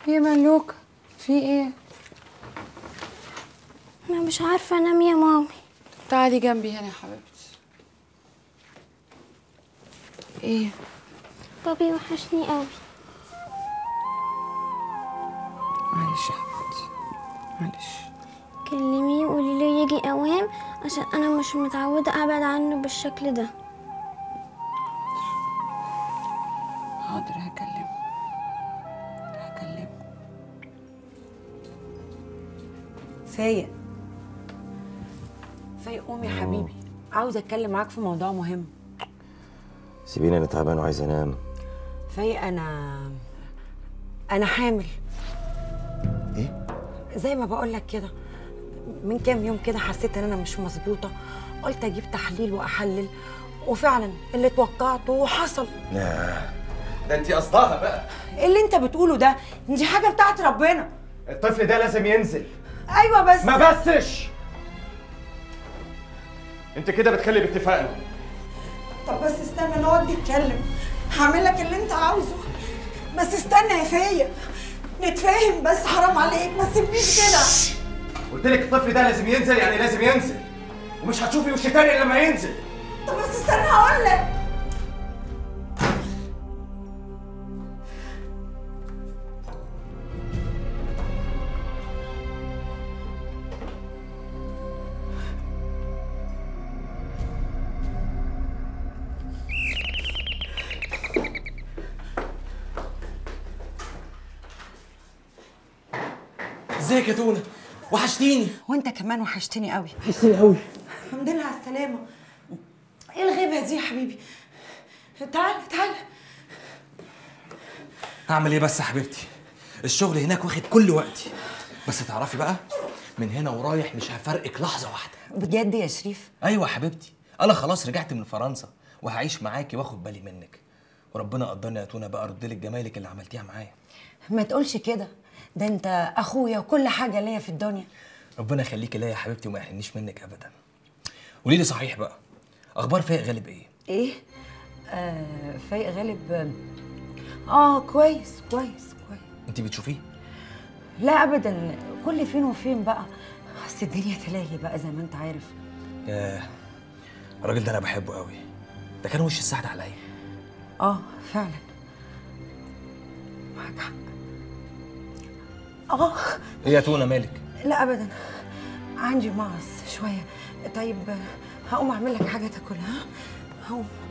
ايه ملوكة في ايه انا مش عارفه انام يا مامي تعالي جنبي هنا يا حبيبتي ايه بابي وحشني قوي معلش يا حبيبتي معلش كلميه وقولي له يجي اوام عشان انا مش متعوده ابعد عنه بالشكل ده حاضر هكلمه هكلمه فايق فايق قوم يا حبيبي عاوز اتكلم معاك في موضوع مهم سيبيني انا تعبان وعايز انام فايق انا انا حامل ايه زي ما بقول لك كده من كام يوم كده حسيت ان انا مش مظبوطه قلت اجيب تحليل واحلل وفعلا اللي توقعته حصل لا ده انت قصدها بقى ايه اللي انت بتقوله ده دي حاجه بتاعت ربنا الطفل ده لازم ينزل ايوه بس ما بسش انت كده بتخلي باتفاقنا طب بس استنى نقعد نتكلم هعمل لك اللي انت عاوزه بس استنى يا فايق نتفاهم بس حرام عليك ما تسيبنيش كده قلت لك الطفل ده لازم ينزل يعني لازم ينزل ومش هتشوفي وش تاني إلا لما ينزل طب بس استنى هقول لك ازيك يا تونه وحشتيني وانت كمان وحشتني قوي وحشتيني قوي الحمد لله على السلامه ايه الغيبه دي يا حبيبي تعال تعال اعمل ايه بس يا حبيبتي الشغل هناك واخد كل وقتي بس تعرفي بقى من هنا ورايح مش هفرقك لحظه واحده بجد يا شريف ايوه يا حبيبتي انا خلاص رجعت من فرنسا وهعيش معاكي واخد بالي منك وربنا قدرني يا تونه بقى ارد لك جمايلك اللي عملتيها معايا ما تقولش كده ده انت اخويا وكل حاجه ليا في الدنيا ربنا يخليكي ليا يا حبيبتي وما يحرمنيش منك ابدا قولي لي صحيح بقى اخبار فايق غالب ايه ايه آه فايق غالب اه كويس كويس كويس انت بتشوفيه لا ابدا كل فين وفين بقى بس الدنيا تلاهي بقى زي ما انت عارف ياه الراجل ده انا بحبه قوي ده كان وش السعد عليا اه فعلا معاك حق اه ايه يا تونه مالك لا ابدا عندي مغص شويه طيب هقوم اعمل لك حاجه تاكلها ها؟ هقوم